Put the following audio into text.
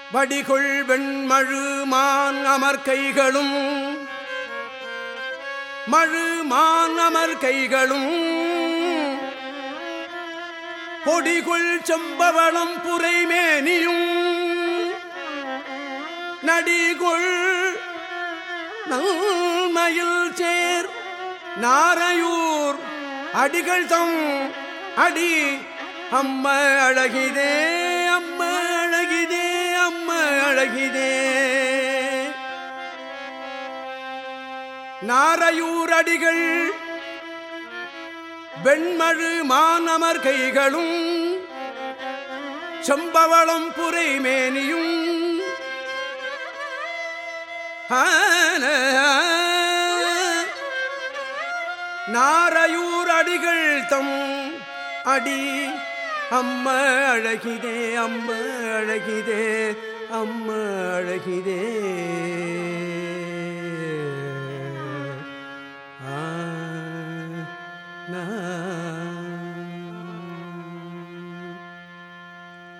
வடிகொள் வெண்மழு மான் அமர் கைகளும் மழு மான் அமர் கைகளும் பொடிகொள் செம்பவளம் புரைமேனியும் நடிகொள் நல்மயில் சேர் நாரையூர் அடிகள் தம் அடி அம்ம அழகிதே அம்ம அழகிதே அம்ம அழகிதே நாரையூர் அடிகள் வெண்மழு மானமர் கைகளும் செம்பவளம் புரை மேனியும் ஆன நாரையூர் அடிகள் தம் அடி அம்ம அழகிதே அம்ம அழகிதே அம்ம அழகிதே ஆ, நா